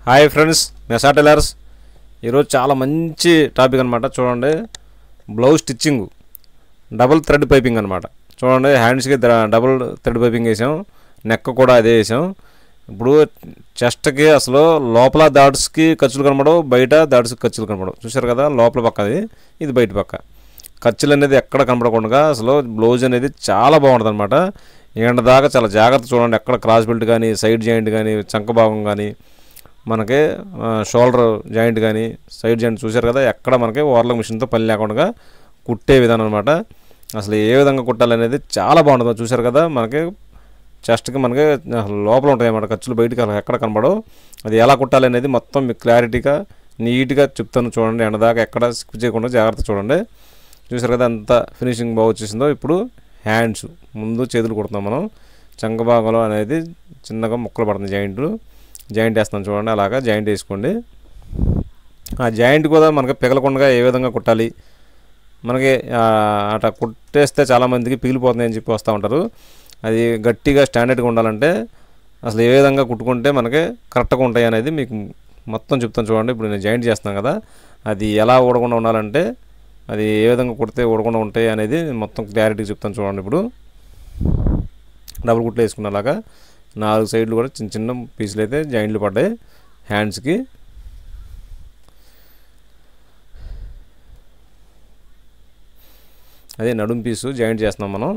Hi friends మెసా tailors ఈరోజు చాలా మంచి టాపిక్ అనమాట చూడండి blouse stitching double thread piping అనమాట చూడండి హ్యాండ్స్కి డబుల్ థ్రెడ్ పైపింగ్ వేసాం నెక్ కూడా అదే వేసాం ఇప్పుడు చెస్ట్కి అసలు లోపల దాట్స్కి ఖర్చులు కనబడవు బయట దాట్స్కి ఖర్చులు కనబడవు చూశారు కదా లోపల పక్క అది ఇది బయట పక్క ఖర్చులు అనేది ఎక్కడ కనపడకుండా అసలు బ్లౌజ్ అనేది చాలా బాగుంటుంది అనమాట ఎండ దాకా చాలా జాగ్రత్త చూడండి ఎక్కడ క్రాస్ బెల్ట్ కానీ సైడ్ జాయింట్ కానీ చంక భాగం కానీ మనకి ఆ, షోల్డర్ జాయింట్ కానీ సైడ్ జాయింట్ చూశారు కదా ఎక్కడ మనకి ఓవర్లాక్ మిషన్తో పని లేకుండా కుట్టే విధానం అనమాట అసలు ఏ విధంగా కుట్టాలనేది చాలా బాగుంటుంది చూశారు కదా మనకి చెస్ట్కి మనకి అసలు లోపల ఉంటాయి అన్నమాట ఖర్చులు బయటికి అసలు ఎక్కడ కనబడవు అది ఎలా కుట్టాలి అనేది మొత్తం మీకు క్లారిటీగా నీట్గా చెప్తాను చూడండి ఎండదాకా ఎక్కడ స్కిప్ చేయకుండా జాగ్రత్త చూడండి చూసారు కదా అంత ఫినిషింగ్ బాగా వచ్చేసిందో ఇప్పుడు హ్యాండ్స్ ముందు చేతులు కుడుతున్నాం మనం చంక భాగంలో అనేది చిన్నగా ముక్కలు పడుతుంది జాయింట్ జాయింట్ వేస్తున్నాం చూడండి అలాగా జాయింట్ వేసుకోండి ఆ జాయింట్ కూడా మనకి పిగలకుండా ఏ విధంగా కుట్టాలి మనకి ఆ, అట్లా కుట్టేస్తే చాలామందికి పిగిలిపోతుంది అని చెప్పి వస్తూ ఉంటారు అది గట్టిగా స్టాండర్డ్గా ఉండాలంటే అసలు ఏ విధంగా కుట్టుకుంటే మనకి కరెక్ట్గా ఉంటాయి అనేది మీకు మొత్తం చెప్తాను చూడండి ఇప్పుడు నేను జాయింట్ చేస్తున్నాను కదా అది ఎలా ఊడకుండా ఉండాలంటే అది ఏ విధంగా కుడితే ఊడకుండా ఉంటాయి అనేది మొత్తం క్లారిటీ చెప్తాను చూడండి ఇప్పుడు డబుల్ కుట్లు వేసుకున్నలాగా నాలుగు సైడ్లు కూడా చిన్న చిన్న పీసులు అయితే జాయింట్లు పడ్డాయి హ్యాండ్స్కి అదే నడుం పీసు జాయింట్ చేస్తున్నాం మనం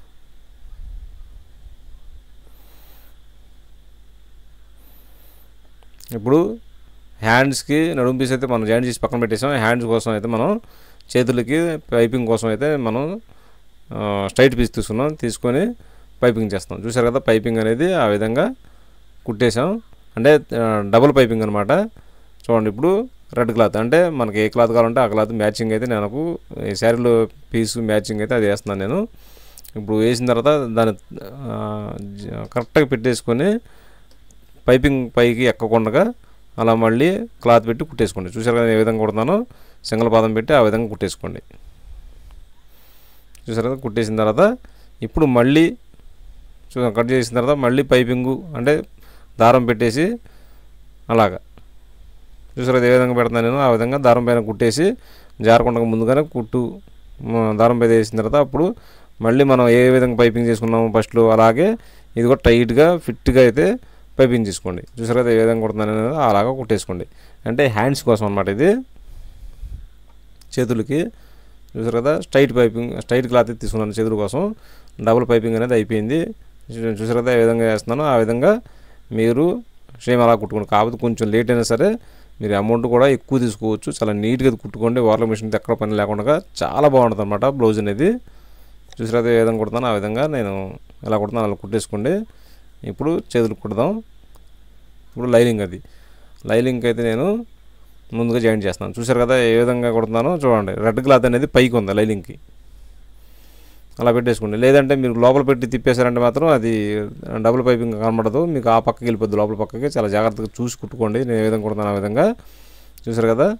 ఇప్పుడు హ్యాండ్స్కి నడుం పీస్ అయితే మనం జాయింట్ చేసి పక్కన పెట్టేసాం హ్యాండ్స్ కోసం అయితే మనం చేతులకి పైపింగ్ కోసం అయితే మనం ఆ, స్ట్రైట్ పీస్ తీసుకున్నాం తీసుకొని పైపింగ్ చేస్తాం చూసారు కదా పైపింగ్ అనేది ఆ విధంగా కుట్టేసాం అంటే ఆ, డబుల్ పైపింగ్ అనమాట చూడండి ఇప్పుడు రెడ్ క్లాత్ అంటే మనకి ఏ క్లాత్ కావాలంటే ఆ క్లాత్ మ్యాచింగ్ అయితే నాకు ఈ శారీలో పీస్ మ్యాచింగ్ అయితే అది వేస్తున్నాను నేను ఇప్పుడు వేసిన తర్వాత దాన్ని ఆ, జ- కరెక్ట్గా పెట్టేసుకొని పైపింగ్ పైకి ఎక్కకుండా అలా మళ్ళీ క్లాత్ పెట్టి కుట్టేసుకోండి చూసారు కదా ఏ విధంగా కుడతానో సింగల్ పాదం పెట్టి ఆ విధంగా కుట్టేసుకోండి చూసారు కదా కుట్టేసిన తర్వాత ఇప్పుడు మళ్ళీ చూ కట్ చేసిన తర్వాత మళ్ళీ పైపింగు అంటే దారం పెట్టేసి అలాగా చూసారు కదా ఏ విధంగా పెడతాను నేను ఆ విధంగా దారం పైన కుట్టేసి జారకుండా ముందుగానే కుట్టు మ, దారం పైన వేసిన తర్వాత అప్పుడు మళ్ళీ మనం ఏ విధంగా పైపింగ్ చేసుకున్నాము ఫస్ట్లో అలాగే ఇది కూడా టైట్గా ఫిట్గా అయితే పైపింగ్ చేసుకోండి చూసారు కదా ఏ విధంగా కుడుతున్నాను అనేది అలాగా కుట్టేసుకోండి అంటే హ్యాండ్స్ కోసం అనమాట ఇది చేతులకి చూసారు కదా స్ట్రైట్ పైపింగ్ స్ట్రైట్ క్లాత్ తీసుకున్నాను చేతుల కోసం డబుల్ పైపింగ్ అనేది అయిపోయింది చూ- చూసారు కదా ఏ విధంగా చేస్తున్నానో ఆ విధంగా మీరు సేమ్ అలా కుట్టుకోండి కాకపోతే కొంచెం లేట్ అయినా సరే మీరు అమౌంట్ కూడా ఎక్కువ తీసుకోవచ్చు చాలా నీట్గా కుట్టుకోండి వార్ల మిషన్ ఎక్కడ పని లేకుండా చాలా బాగుంటుంది అనమాట బ్లౌజ్ అనేది చూసారు కదా ఏ విధంగా కుడతానో ఆ విధంగా నేను ఎలా కుడతాను అలా కుట్టేసుకోండి ఇప్పుడు చేతులు కుడదాం ఇప్పుడు లైనింగ్ అది లైనింగ్ అయితే నేను ముందుగా జాయిన్ చేస్తున్నాను చూసారు కదా ఏ విధంగా కుడుతున్నానో చూడండి రెడ్ క్లాత్ అనేది పైకి ఉంది లైనింగ్కి అలా పెట్టేసుకోండి లేదంటే మీరు లోపల పెట్టి తిప్పేశారంటే మాత్రం అది డబుల్ పైపింగ్ కనబడదు మీకు ఆ పక్కకి వెళ్ళిపోద్ది లోపల పక్కకి చాలా జాగ్రత్తగా చూసి కుట్టుకోండి నేను ఏ విధంగా కుడుతున్నాను ఆ విధంగా చూసారు కదా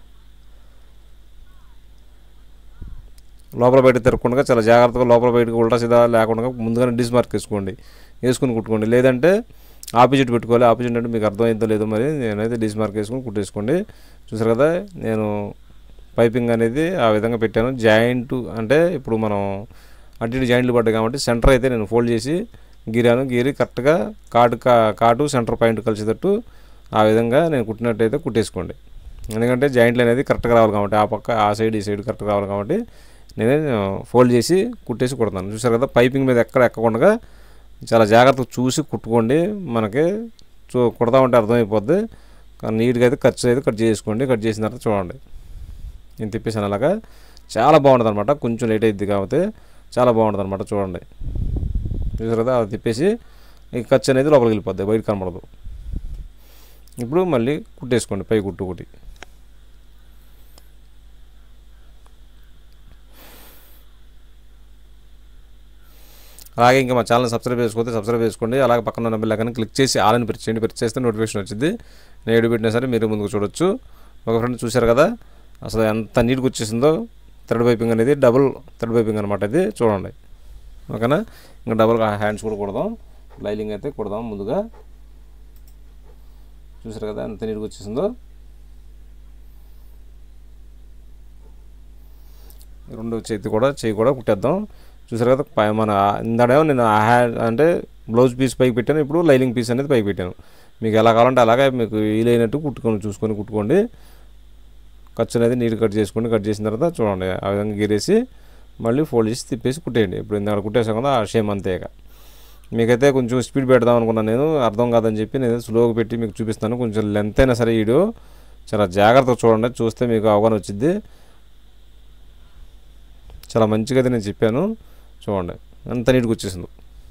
లోపల బయట తిరగకుండా చాలా జాగ్రత్తగా లోపల బయటకు ఉల్టా సీదా లేకుండా ముందుగానే డిస్ మార్క్ వేసుకోండి వేసుకుని కుట్టుకోండి లేదంటే ఆపోజిట్ పెట్టుకోవాలి ఆపోజిట్ అంటే మీకు అర్థమైందో లేదో మరి నేనైతే డిస్ మార్క్ వేసుకుని కుట్టేసుకోండి చూసారు కదా నేను పైపింగ్ అనేది ఆ విధంగా పెట్టాను జాయింట్ అంటే ఇప్పుడు మనం అటు ఇటు జాయింట్లు పడ్డాయి కాబట్టి సెంటర్ అయితే నేను ఫోల్డ్ చేసి గీరాను గీరి కరెక్ట్గా కాటు కా- కాటు సెంటర్ పాయింట్ కలిసేటట్టు ఆ విధంగా నేను కుట్టినట్టయితే కుట్టేసుకోండి ఎందుకంటే జాయింట్లు అనేది కరెక్ట్గా రావాలి కాబట్టి ఆ పక్క ఆ సైడ్ ఈ సైడ్ కరెక్ట్గా రావాలి కాబట్టి నేనే ఫోల్డ్ చేసి కుట్టేసి కుడతాను చూసారు కదా పైపింగ్ మీద ఎక్కడ ఎక్కకుండా చాలా జాగ్రత్తగా చూసి కుట్టుకోండి మనకి చూ కుడతా ఉంటే అర్థమైపోద్ది కానీ నీట్గా అయితే ఖర్చు అయితే కట్ చేసుకోండి కట్ చేసిన తర్వాత చూడండి నేను తిప్పేసాను అలాగా చాలా బాగుంటుంది అనమాట కొంచెం లేట్ అయింది కాబట్టి చాలా బాగుంటుంది అనమాట చూడండి చూసారు కదా అది తిప్పేసి ఈ ఖర్చు అనేది లోపలికి వెళ్ళిపోద్ది బయట కనబడదు ఇప్పుడు మళ్ళీ కుట్టేసుకోండి పై కుట్టు ఒకటి అలాగే ఇంకా మా ఛానల్ సబ్స్క్రైబ్ చేసుకోతే సబ్స్క్రైబ్ చేసుకోండి అలాగే పక్కన ఉన్న బెల్ ఐకాన్ క్లిక్ చేసి ఆల్ అని ప్రెస్ చేయండి ప్రెస్ చేస్తే నోటిఫికేషన్ వచ్చింది నేను ఏడు పెట్టినా సరే మీరు ముందుకు చూడొచ్చు ఒక ఫ్రెండ్ చూశారు కదా అసలు ఎంత నీట్గా వచ్చేసిందో థర్డ్ పైపింగ్ అనేది డబుల్ థర్డ్ పైపింగ్ అనమాట ఇది చూడండి ఓకేనా ఇంకా డబుల్ హ్యాండ్స్ కూడా కుడదాం లైలింగ్ అయితే కుడదాం ముందుగా చూసారు కదా ఎంత నీట్గా వచ్చేసిందో రెండు చేతి కూడా చేయి కూడా కుట్టేద్దాం చూసారు కదా పై మన ఇందాడేమో నేను ఆ హ్యా- అంటే బ్లౌజ్ పీస్ పైకి పెట్టాను ఇప్పుడు లైనింగ్ పీస్ అనేది పైకి పెట్టాను మీకు ఎలా కావాలంటే అలాగే మీకు వీలైనట్టు కుట్టుకొని చూసుకొని కుట్టుకోండి ఖర్చు అనేది నీట్ కట్ చేసుకోండి కట్ చేసిన తర్వాత చూడండి ఆ విధంగా గీరేసి మళ్ళీ ఫోల్డ్ చేసి తిప్పేసి కుట్టేయండి ఇప్పుడు ఇందాక కుట్టేసాం కదా ఆ షేమ్ అంతే ఇక మీకైతే కొంచెం స్పీడ్ పెడదాం అనుకున్నాను నేను అర్థం కాదని చెప్పి నేను స్లోగా పెట్టి మీకు చూపిస్తాను కొంచెం లెంత్ అయినా సరే వీడియో చాలా జాగ్రత్తగా చూడండి చూస్తే మీకు అవగాహన వచ్చింది చాలా మంచిగా అయితే నేను చెప్పాను చూడండి ఎంత నీట్గా వచ్చేసింది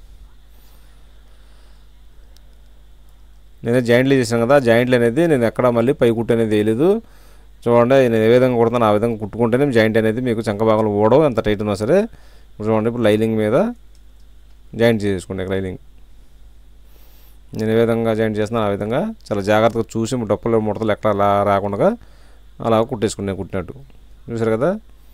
నేనే జాయింట్లు చేశాను కదా జాయింట్లు అనేది నేను ఎక్కడ మళ్ళీ పై కుట్టు అనేది వేయలేదు చూడండి నేను ఏ విధంగా కుడతాను ఆ విధంగా కుట్టుకుంటేనే జాయింట్ అనేది మీకు చంక భాగంలో ఓడవు ఎంత టైట్ ఉన్నా సరే ఇప్పుడు చూడండి ఇప్పుడు లైనింగ్ మీద జాయింట్ చేసుకోండి లైనింగ్ నేను ఏ విధంగా జాయింట్ చేస్తున్నాను ఆ విధంగా చాలా జాగ్రత్తగా చూసి డప్పులు ముడతలు ఎక్కడ అలా రాకుండా అలా కుట్టేసుకుని నేను కుట్టినట్టు చూసారు కదా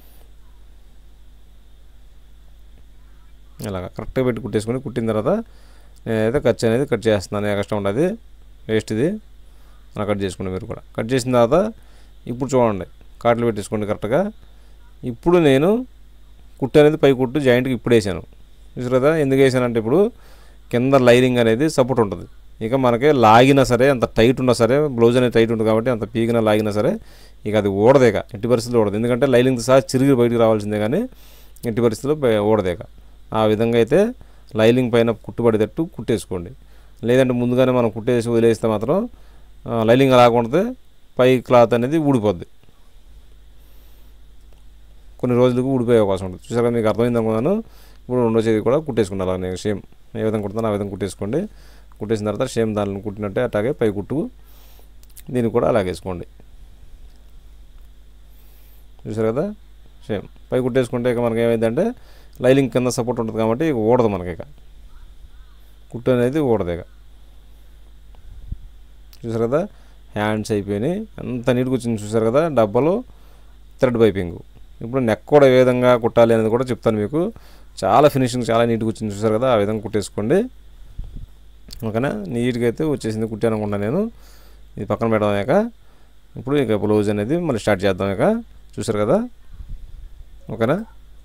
ఇలాగ కరెక్ట్గా పెట్టి కుట్టేసుకొని కుట్టిన తర్వాత నేనైతే ఖర్చు అనేది కట్ చేస్తున్నాను ఎక్స్ట్రా ఉండదు వేస్ట్ ఇది అలా కట్ చేసుకోండి మీరు కూడా కట్ చేసిన తర్వాత ఇప్పుడు చూడండి కాట్లు పెట్టేసుకోండి కరెక్ట్గా ఇప్పుడు నేను కుట్టు అనేది పై కుట్టు జాయింట్కి ఇప్పుడు వేసాను చూసారు కదా ఎందుకు వేసానంటే ఇప్పుడు కింద లైనింగ్ అనేది సపోర్ట్ ఉంటుంది ఇక మనకి లాగినా సరే అంత టైట్ ఉన్నా సరే బ్లౌజ్ అనేది టైట్ ఉంటుంది కాబట్టి అంత పీకినా లాగినా సరే ఇక అది ఓడదేక ఎట్టి పరిస్థితుల్లో ఓడదు ఎందుకంటే లైనింగ్ సహా చిరిగి బయటికి రావాల్సిందే కానీ ఎట్టి పరిస్థితుల్లో బయ- ఓడదేక ఆ విధంగా అయితే లైనింగ్ పైన కుట్టుబడేటట్టు కుట్టేసుకోండి లేదంటే ముందుగానే మనం కుట్టేసి వదిలేస్తే మాత్రం ఆ, లైనింగ్ అలాగుంటే పై క్లాత్ అనేది ఊడిపోద్ది కొన్ని రోజులకు ఊడిపోయే అవకాశం ఉంటుంది చూసారా మీకు అర్థమైంది అనుకున్నాను ఇప్పుడు రెండో చేతి కూడా కుట్టేసుకున్నాను అలా నేను సేమ్ ఏ విధంగా కుడతానో ఆ విధంగా కుట్టేసుకోండి కుట్టేసిన తర్వాత సేమ్ దానిని కుట్టినట్టే అట్లాగే పై కుట్టు దీన్ని కూడా అలాగే వేసుకోండి చూసారు కదా సేమ్ పై కుట్టేసుకుంటే ఇక మనకి ఏమైందంటే లైలింగ్ కింద సపోర్ట్ ఉంటుంది కాబట్టి ఇక ఊడదు మనకి ఇక కుట్టు అనేది ఊడదు ఇక చూసారు కదా హ్యాండ్స్ అయిపోయినాయి ఎంత నీట్గా వచ్చింది చూసారు కదా డబ్బాలో థ్రెడ్ పైపింగ్ ఇప్పుడు నెక్ కూడా ఏ విధంగా కుట్టాలి అనేది కూడా చెప్తాను మీకు చాలా ఫినిషింగ్ చాలా నీట్గా వచ్చింది చూసారు కదా ఆ విధంగా కుట్టేసుకోండి ఓకేనా నీట్గా అయితే వచ్చేసింది కుట్టాను అనుకుంటా నేను ఇది పక్కన పెడదాం ఇక ఇప్పుడు ఇక బ్లౌజ్ అనేది మళ్ళీ స్టార్ట్ చేద్దాం ఇక చూసారు కదా ఓకేనా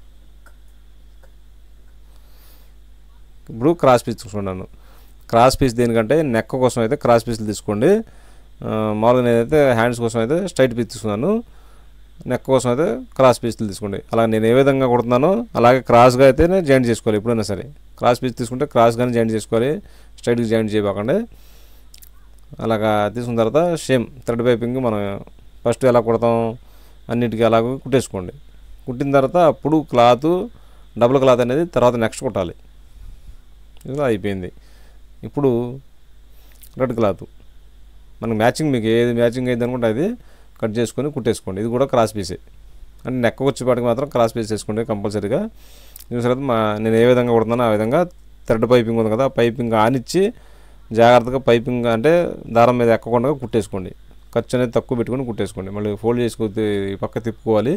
ఇప్పుడు క్రాస్ పీస్ తీసుకున్నాను క్రాస్ పీస్ దేనికంటే నెక్ కోసం అయితే క్రాస్ పీస్లు తీసుకోండి ఆ, మామూలుగా నేనైతే హ్యాండ్స్ కోసం అయితే స్ట్రైట్ పీస్ తీసుకున్నాను నెక్ కోసం అయితే క్రాస్ పీస్లు తీసుకోండి అలా నేను ఏ విధంగా కుడుతున్నానో అలాగే క్రాస్గా అయితేనే జాయింట్ చేసుకోవాలి ఎప్పుడైనా సరే క్రాస్ పీస్ తీసుకుంటే క్రాస్గానే జాయింట్ చేసుకోవాలి స్ట్రైట్గా జాయింట్ చేయకండి అలాగా తీసుకున్న తర్వాత సేమ్ థ్రెడ్ పైపింగ్ మనం ఫస్ట్ ఎలా కుడతాం అన్నిటికీ అలాగ కుట్టేసుకోండి కుట్టిన తర్వాత అప్పుడు క్లాత్ డబుల్ క్లాత్ అనేది తర్వాత నెక్స్ట్ కుట్టాలి ఇది అయిపోయింది ఇప్పుడు రెడ్ క్లాత్ మనకి మ్యాచింగ్ మీకు ఏది మ్యాచింగ్ అయింది అనుకుంటే అది కట్ చేసుకొని కుట్టేసుకోండి ఇది కూడా క్రాస్ పీసే అంటే నెక్క వచ్చేపాటికి మాత్రం క్రాస్ పీస్ చేసుకోండి కంపల్సరీగా చూసిన మా నేను ఏ విధంగా కుడుతున్నానో ఆ విధంగా థ్రెడ్ పైపింగ్ ఉంది కదా పైపింగ్ ఆనిచ్చి జాగ్రత్తగా పైపింగ్ అంటే దారం మీద ఎక్కకుండా కుట్టేసుకోండి ఖర్చు అనేది తక్కువ పెట్టుకొని కుట్టేసుకోండి మళ్ళీ ఫోల్డ్ చేసుకోతే ఈ పక్క తిప్పుకోవాలి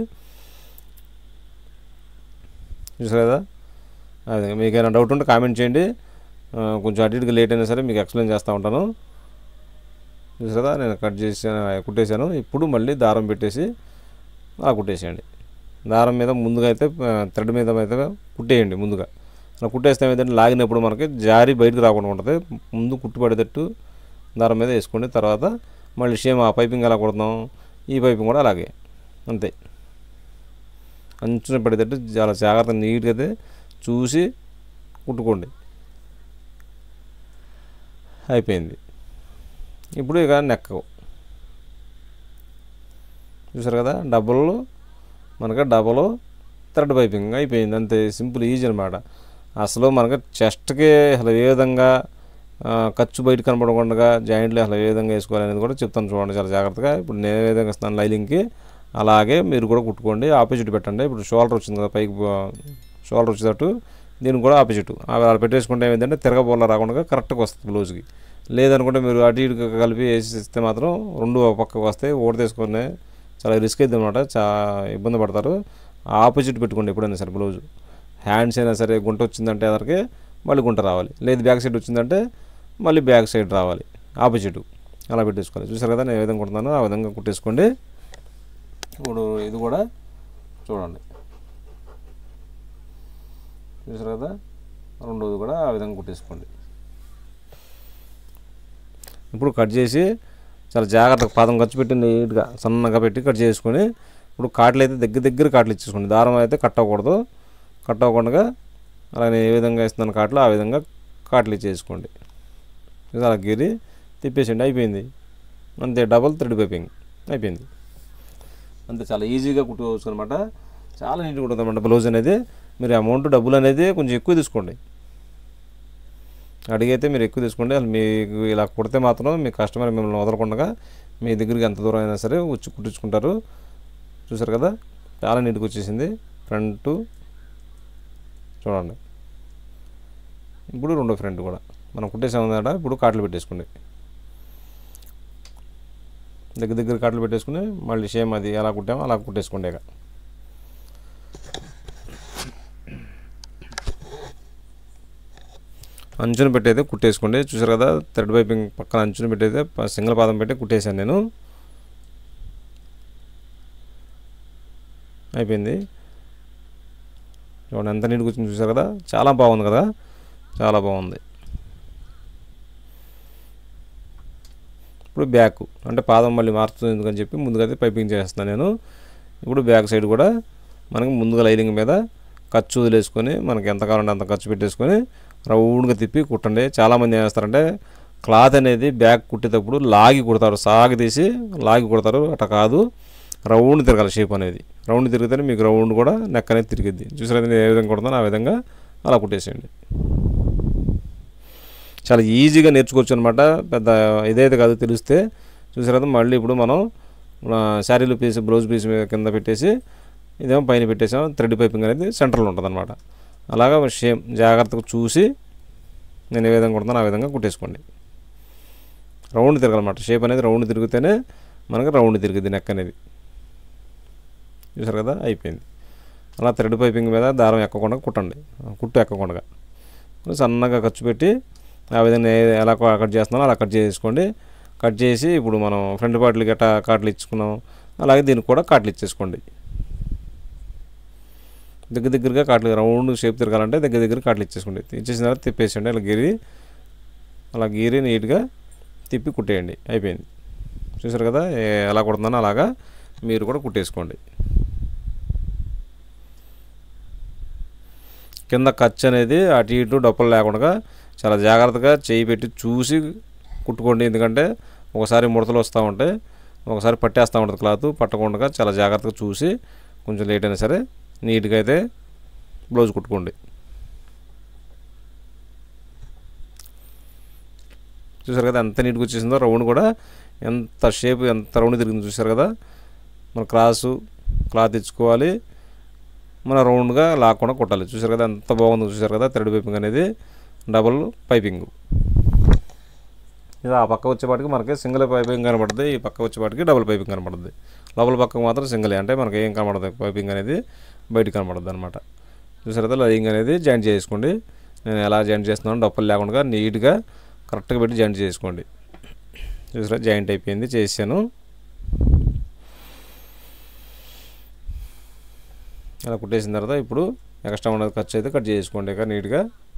చూసారు కదా అదే మీకు ఏమైనా డౌట్ ఉంటే కామెంట్ చేయండి ఆ, కొంచెం అటు ఇటుగా లేట్ అయినా సరే మీకు ఎక్స్ప్లెయిన్ చేస్తూ ఉంటాను చూసారు కదా నేను కట్ చేసాను కుట్టేశాను ఇప్పుడు మళ్ళీ దారం పెట్టేసి అలా కుట్టేసేయండి దారం మీద ముందుగా అయితే థ్రెడ్ మీద అయితే కుట్టేయండి ముందుగా అలా కుట్టేస్తే ఏమైందంటే లాగినప్పుడు మనకి జారి బయటకు రాకుండా ఉంటుంది ముందు కుట్టుపడేటట్టు దారం మీద వేసుకోండి తర్వాత మళ్ళీ సేమ్ ఆ పైపింగ్ ఎలా కుడతాం ఈ పైపింగ్ కూడా అలాగే అంతే అంచున పడేటట్టు చాలా జాగ్రత్తగా నీట్గా అయితే చూసి కుట్టుకోండి అయిపోయింది ఇప్పుడు ఇక నెక్ చూసారు కదా డబుల్ మనకి డబుల్ థ్రెడ్ పైపింగ్ అయిపోయింది అంతే సింపుల్ ఈజీ అనమాట అసలు మనకి చెస్ట్కి అసలు ఏ విధంగా ఆ, ఖర్చు బయట కనపడకుండా జాయింట్లు అసలు ఏ విధంగా వేసుకోవాలి అనేది కూడా చెప్తాను చూడండి చాలా జాగ్రత్తగా ఇప్పుడు నేను ఏ విధంగా ఇస్తాను లైలింగ్కి అలాగే మీరు కూడా కుట్టుకోండి ఆపోజిట్ పెట్టండి ఇప్పుడు షోల్డర్ వచ్చింది కదా పైకి షోల్డర్ వచ్చేటట్టు దీనికి కూడా ఆపోజిట్ అలా పెట్టేసుకుంటే ఏమైందంటే తిరగబోల రాకుండా కరెక్ట్గా వస్తుంది బ్లౌజ్కి లేదనుకుంటే మీరు అటు ఇటు కలిపి వేసి ఇస్తే మాత్రం రెండు ఒక పక్కకు వస్తాయి ఓడి తీసుకొని చాలా రిస్క్ అవుతుంది అనమాట చాలా ఇబ్బంది పడతారు ఆపోజిట్ పెట్టుకోండి ఎప్పుడైనా సరే బ్లౌజ్ హ్యాండ్స్ అయినా సరే గుంట వచ్చిందంటే అదరికి మళ్ళీ గుంట రావాలి లేదు బ్యాక్ సైడ్ వచ్చిందంటే మళ్ళీ బ్యాక్ సైడ్ రావాలి ఆపోజిట్ అలా పెట్టేసుకోవాలి చూసారు కదా నేను ఏ విధంగా కుడుతున్నానో ఆ విధంగా కుట్టేసుకోండి ఇప్పుడు ఇది కూడా చూడండి చూసారు కదా రెండోది కూడా ఆ విధంగా కుట్టేసుకోండి ఇప్పుడు కట్ చేసి చాలా జాగ్రత్తగా పాదం ఖర్చు పెట్టి నీట్గా సన్నగా పెట్టి కట్ చేసుకొని ఇప్పుడు కాట్లు అయితే దగ్గర దగ్గర కాట్లు ఇచ్చేసుకోండి దారం అయితే కట్ అవ్వకూడదు కట్ అవ్వకుండా అలానే ఏ విధంగా ఇస్తున్నాను కాట్లు ఆ విధంగా కాట్లు ఇచ్చేసుకోండి ఇది అలా గీరి తిప్పేసండి అయిపోయింది అంతే డబల్ థ్రెడ్ పైపింగ్ అయిపోయింది అంతే చాలా ఈజీగా కుట్టుకోవచ్చు అనమాట చాలా నీట్గా కుట్టుకుందన్నమాట బ్లౌజ్ అనేది మీరు అమౌంట్ డబ్బులు అనేది కొంచెం ఎక్కువ తీసుకోండి అడిగైతే మీరు ఎక్కువ తీసుకోండి అసలు మీకు ఇలా కుడితే మాత్రం మీ కస్టమర్ మిమ్మల్ని వదలకుండా మీ దగ్గరికి ఎంత దూరం అయినా సరే వచ్చి కుట్టించుకుంటారు చూసారు కదా చాలా నీట్గా వచ్చేసింది ఫ్రంట్ చూడండి ఇప్పుడు రెండో ఫ్రంట్ కూడా మనం కుట్టేసాం కదా ఇప్పుడు కాట్లు పెట్టేసుకోండి దగ్గర దగ్గర కాట్లు పెట్టేసుకుని మళ్ళీ సేమ్ అది ఎలా కుట్టామో అలా కుట్టేసుకోండి ఇక అంచున పెట్టయితే కుట్టేసుకోండి చూసారు కదా థ్రెడ్ పైపింగ్ పక్కన అంచున పెట్టయితే ప- సింగిల్ పాదం పెట్టి కుట్టేశాను నేను అయిపోయింది చూడండి ఎంత నీట్గా వచ్చింది చూసారు కదా చాలా బాగుంది కదా చాలా బాగుంది ఇప్పుడు బ్యాక్ అంటే పాదం మళ్ళీ మారుతుంది ఎందుకని చెప్పి ముందుగా అయితే పైపింగ్ చేస్తున్నాను నేను ఇప్పుడు బ్యాక్ సైడ్ కూడా మనకి ముందుగా లైనింగ్ మీద ఖర్చు వదిలేసుకొని మనకి ఎంత కావాలంటే అంత ఖర్చు పెట్టేసుకొని రౌండ్గా తిప్పి కుట్టండి చాలామంది ఏం చేస్తారంటే క్లాత్ అనేది బ్యాక్ కుట్టేటప్పుడు లాగి కుడతారు సాగి తీసి లాగి కుడతారు అట్లా కాదు రౌండ్ తిరగాలి షేప్ అనేది రౌండ్ తిరిగితేనే మీకు రౌండ్ కూడా నెక్ అనేది తిరిగిద్ది చూసారా నేను ఏ విధంగా కుడతానో ఆ విధంగా అలా కుట్టేసేయండి చాలా ఈజీగా నేర్చుకోవచ్చు అనమాట పెద్ద ఇదైతే కాదు తెలిస్తే చూసారా మళ్ళీ ఇప్పుడు మనం మన శారీలు పీస్ బ్లౌజ్ పీస్ మీద కింద పెట్టేసి ఇదేమో పైన పెట్టేసాం థ్రెడ్ పైపింగ్ అనేది సెంటర్లో ఉంటుంది అనమాట అలాగా షేమ్ జాగ్రత్తగా చూసి నేను ఏ విధంగా కుడతానో ఆ విధంగా కుట్టేసుకోండి రౌండ్ తిరగాలన్నమాట షేప్ అనేది రౌండ్ తిరిగితేనే మనకి రౌండ్ తిరిగిద్ది నెక్ అనేది చూసారు కదా అయిపోయింది అలా థ్రెడ్ పైపింగ్ మీద దారం ఎక్కకుండా కుట్టండి కుట్టు ఎక్కకుండా సన్నగా ఖర్చు పెట్టి ఆ విధంగా ఏ- ఎలా క- కట్ చేస్తున్నానో అలా కట్ చేసుకోండి కట్ చేసి ఇప్పుడు మనం ఫ్రంట్ పార్ట్లు గట్టా కాట్లు ఇచ్చుకున్నాం అలాగే దీనికి కూడా కాట్లు ఇచ్చేసుకోండి దగ్గర దగ్గరగా కాట్లు రౌండ్ షేప్ తిరగాలంటే దగ్గర దగ్గర కాట్లు ఇచ్చేసుకోండి ఇచ్చేసిన తర్వాత తిప్పేసేయండి అలా గీరి అలా గీరి నీట్గా తిప్పి కుట్టేయండి అయిపోయింది చూసారు కదా ఏ- ఎలా కుడుతున్నానో అలాగా మీరు కూడా కుట్టేసుకోండి కింద ఖర్చు అనేది అటు ఇటు డప్పులు లేకుండా చాలా జాగ్రత్తగా చేయి పెట్టి చూసి కుట్టుకోండి ఎందుకంటే ఒకసారి ముడతలు వస్తూ ఉంటాయి ఒకసారి పట్టేస్తూ ఉంటుంది క్లాత్ పట్టకుండా చాలా జాగ్రత్తగా చూసి కొంచెం లేట్ అయినా సరే నీట్గా అయితే బ్లౌజ్ కుట్టుకోండి చూసారు కదా ఎంత నీట్గా వచ్చేసిందో రౌండ్ కూడా ఎంత షేప్ ఎంత రౌండ్ తిరిగిందో చూసారు కదా మన క్రాసు క్లాత్ ఇచ్చుకోవాలి మన రౌండ్గా లాక్కుండా కుట్టాలి చూసారు కదా ఎంత బాగుందో చూసారు కదా థ్రెడ్ పైపింగ్ అనేది డబుల్ పైపింగ్ ఇది ఆ పక్క వచ్చేపాటికి మనకి సింగిల్ పైపింగ్ కనబడుతుంది ఈ పక్క వచ్చేపాటికి డబుల్ పైపింగ్ కనబడుతుంది లోపల పక్కకు మాత్రం సింగిల్ అంటే మనకి ఏం కనబడదు పైపింగ్ అనేది బయటికి కనబడుతుంది అనమాట చూసారు కదా లైంగ్ అనేది జాయింట్ చేసుకోండి నేను ఎలా జాయింట్ చేస్తున్నాను డప్పులు లేకుండా నీట్గా కరెక్ట్గా పెట్టి జాయింట్ చేసుకోండి చూసారా జాయింట్ అయిపోయింది చేశాను అలా కుట్టేసిన తర్వాత ఇప్పుడు ఎక్స్ట్రా ఉన్నది ఖర్చు అయితే కట్ చేసుకోండి ఇక నీట్గా